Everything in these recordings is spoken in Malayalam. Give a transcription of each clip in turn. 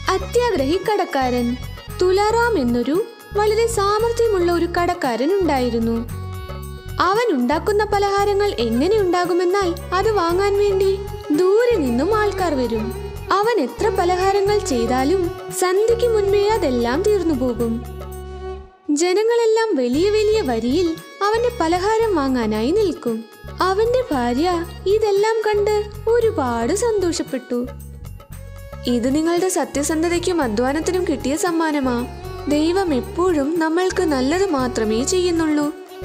അത്യാഗ്രഹി കടക്കാരൻ തുലാറാം എന്നൊരു വളരെ സാമർഥ്യമുള്ള ഒരു കടക്കാരൻ ഉണ്ടായിരുന്നു അവൻ ഉണ്ടാക്കുന്ന പലഹാരങ്ങൾ എങ്ങനെ ഉണ്ടാകുമെന്നാൽ അത് വാങ്ങാൻ വേണ്ടി ദൂരെ നിന്നും ആൾക്കാർ വരും അവൻ എത്ര പലഹാരങ്ങൾ ചെയ്താലും സന്ധ്യയ്ക്ക് മുൻപേ അതെല്ലാം തീർന്നു പോകും ജനങ്ങളെല്ലാം വലിയ വലിയ വരിയിൽ അവന്റെ പലഹാരം വാങ്ങാനായി നിൽക്കും അവന്റെ ഭാര്യ ഇതെല്ലാം കണ്ട് ഒരുപാട് സന്തോഷപ്പെട്ടു ഇത് നിങ്ങളുടെ സത്യസന്ധതയ്ക്കും അധ്വാനത്തിനും കിട്ടിയ സമ്മാനമാ ദൈവം എപ്പോഴും നമ്മൾക്ക് നല്ലത് മാത്രമേ ചെയ്യുന്നുള്ളൂ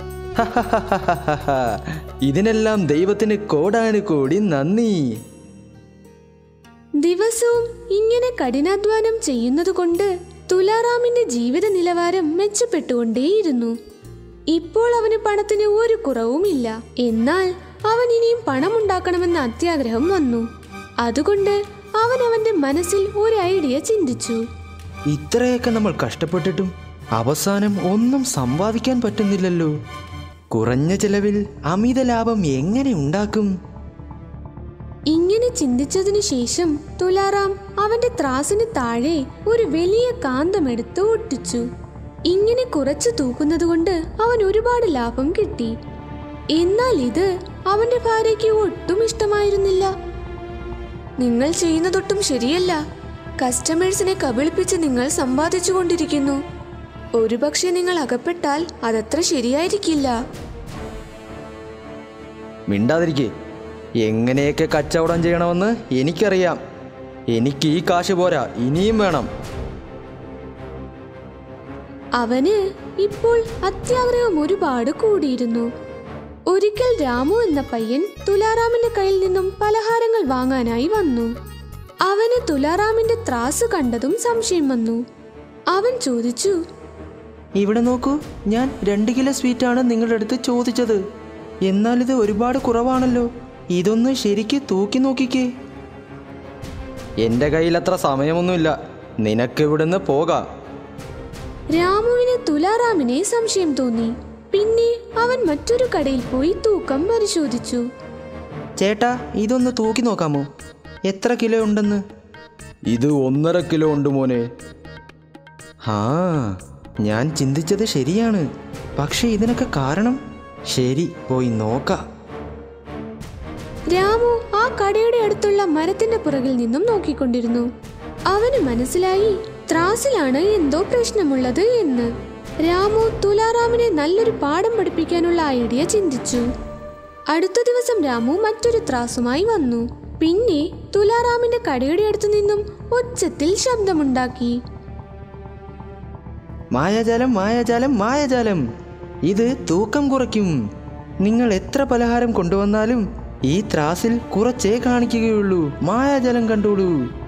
ഇതിനെല്ലാം ദൈവത്തിന് കോടാനുകോടി നന്ദി ദിവസവും ഇങ്ങനെ കഠിനാധ്വാനം ചെയ്യുന്നതുകൊണ്ട് തുലാറാമിന്റെ ജീവിത നിലവാരം മെച്ചപ്പെട്ടുകൊണ്ടേയിരുന്നു ഇപ്പോൾ അവന് പണത്തിന് ഒരു കുറവുമില്ല എന്നാൽ അവൻ ഇനിയും പണമുണ്ടാക്കണമെന്ന അത്യാഗ്രഹം വന്നു അതുകൊണ്ട് അവൻ അവന്റെ മനസ്സിൽ ഒരു ഐഡിയ ചിന്തിച്ചു ഇത്രയൊക്കെ നമ്മൾ കഷ്ടപ്പെട്ടിട്ടും അവസാനം ഒന്നും സമ്പാദിക്കാൻ പറ്റുന്നില്ലല്ലോ കുറഞ്ഞ ചെലവിൽ അമിത ലാഭം എങ്ങനെ ഉണ്ടാക്കും ഇങ്ങനെ ചിന്തിച്ചതിനു ശേഷം തുലാറാം അവന്റെ ത്രാസിന് താഴെ ഒരു വലിയ കാന്തമെടുത്ത് ഒട്ടിച്ചു ഇങ്ങനെ കുറച്ചു തൂക്കുന്നതുകൊണ്ട് അവൻ ഒരുപാട് ലാഭം കിട്ടി എന്നാൽ ഇത് അവന്റെ ഭാര്യയ്ക്ക് ഒട്ടും ഇഷ്ടമായിരുന്നില്ല നിങ്ങൾ ചെയ്യുന്നതൊട്ടും ശരിയല്ല കസ്റ്റമേഴ്സിനെ കബളിപ്പിച്ച് നിങ്ങൾ സമ്പാദിച്ചു കൊണ്ടിരിക്കുന്നു ഒരുപക്ഷെ നിങ്ങൾ അകപ്പെട്ടാൽ അതത്ര ശരിയായിരിക്കില്ല മിണ്ടാതിരിക്കേ എങ്ങനെയൊക്കെ കച്ചവടം ചെയ്യണമെന്ന് എനിക്കറിയാം എനിക്ക് ഈ കാശ് പോരാ ഇനിയും വേണം അവന് ഇപ്പോൾ അത്യാഗ്രഹം ഒരുപാട് കൂടിയിരുന്നു ഒരിക്കൽ രാമു എന്ന പയ്യൻ തുലാറാമിന്റെ കയ്യിൽ നിന്നും പലഹാരങ്ങൾ വാങ്ങാനായി വന്നു അവന് തുലാറാമിന്റെ ത്രാസ് കണ്ടതും സംശയം വന്നു അവൻ ചോദിച്ചു ഇവിടെ നോക്കൂ ഞാൻ രണ്ട് കിലോ സ്വീറ്റാണ് നിങ്ങളുടെ അടുത്ത് ചോദിച്ചത് എന്നാൽ ഇത് ഒരുപാട് കുറവാണല്ലോ ഇതൊന്ന് ശരിക്ക് തൂക്കി നോക്കിക്കേ എൻ്റെ കയ്യിൽ അത്ര സമയമൊന്നുമില്ല നിനക്ക് ഇവിടുന്ന് പോകാം രാമുവിന് തുലാറാമിനെ സംശയം തോന്നി പിന്നെ അവൻ മറ്റൊരു കടയിൽ പോയി തൂക്കം പരിശോധിച്ചു ചേട്ടാ ഇതൊന്ന് തൂക്കി നോക്കാമോ എത്ര കിലോ ഉണ്ടെന്ന് ഇത് ഒന്നര കിലോ ഉണ്ട് മോനെ ആ ഞാൻ ചിന്തിച്ചത് ശരിയാണ് പക്ഷെ ഇതിനൊക്കെ കാരണം ശരി പോയി നോക്കാം രാമു ആ കടയുടെ അടുത്തുള്ള മരത്തിന്റെ പുറകിൽ നിന്നും നോക്കിക്കൊണ്ടിരുന്നു അവന് മനസ്സിലായി ത്രാസിലാണ് എന്തോ പ്രശ്നമുള്ളത് എന്ന് രാമു തുലാറാമിനെ നല്ലൊരു പാഠം പഠിപ്പിക്കാനുള്ള ഐഡിയ ചിന്തിച്ചു അടുത്ത ദിവസം രാമു മറ്റൊരു ത്രാസുമായി വന്നു പിന്നെ തുലാറാമിന്റെ കടയുടെ അടുത്തു നിന്നും ഒച്ചത്തിൽ ശബ്ദമുണ്ടാക്കി മായാജാലം മായാജാലം മായാജാലം ഇത് തൂക്കം കുറയ്ക്കും നിങ്ങൾ എത്ര പലഹാരം കൊണ്ടുവന്നാലും ഈ ത്രാസിൽ കുറച്ചേ കാണിക്കുകയുള്ളൂ മായാജാലം കണ്ടോളൂ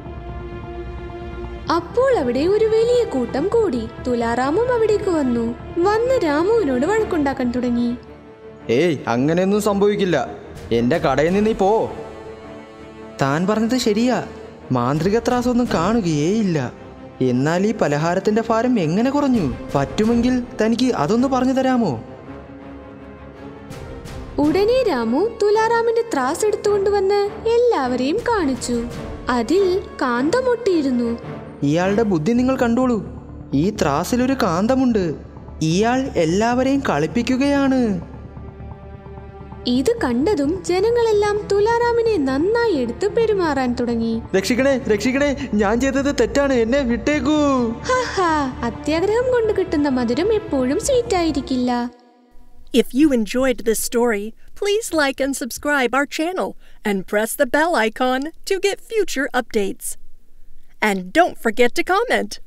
അപ്പോൾ അവിടെ ഒരു വലിയ കൂട്ടം കൂടി തുലാറാമും അവിടേക്ക് വന്നു വന്ന് രാമുവിനോട് വഴക്കുണ്ടാക്കാൻ തുടങ്ങി ഏയ് അങ്ങനെയൊന്നും സംഭവിക്കില്ല എൻ്റെ കടയിൽ നിന്ന് നീ പോ താൻ പറഞ്ഞത് ശരിയാ മാന്ത്രിക ത്രാസൊന്നും കാണുകയേയില്ല എന്നാൽ ഈ പലഹാരത്തിന്റെ ഭാരം എങ്ങനെ കുറഞ്ഞു പറ്റുമെങ്കിൽ തനിക്ക് അതൊന്ന് പറഞ്ഞു തരാമോ ഉടനെ രാമു തുലാറാമിന്റെ ത്രാസ് എടുത്തുകൊണ്ടുവന്ന് എല്ലാവരെയും കാണിച്ചു അതിൽ കാന്തമൊട്ടിയിരുന്നു ഇയാളുടെ ബുദ്ധി നിങ്ങൾ കണ്ടോളൂ ഈ ത്രാസിലൊരു കാന്തമുണ്ട് ഇയാൾ എല്ലാവരെയും കളിപ്പിക്കുകയാണ് ഇത് കണ്ടതും ജനങ്ങളെല്ലാം തുലാറാമിനെ നന്നായി എടുത്ത് പെരുമാറാൻ തുടങ്ങി രക്ഷിക്കണേ രക്ഷിക്കണേ ഞാൻ ചെയ്തത് തെറ്റാണ് എന്നെ വിട്ടേക്കൂ ഹഹാ അത്യാഗ്രഹം കൊണ്ട് കിട്ടുന്ന മധുരം എപ്പോഴും സ്വീറ്റ് ആയിരിക്കില്ല If you enjoyed this story, please like and subscribe our channel and press the bell icon to get future updates. And don't forget to comment.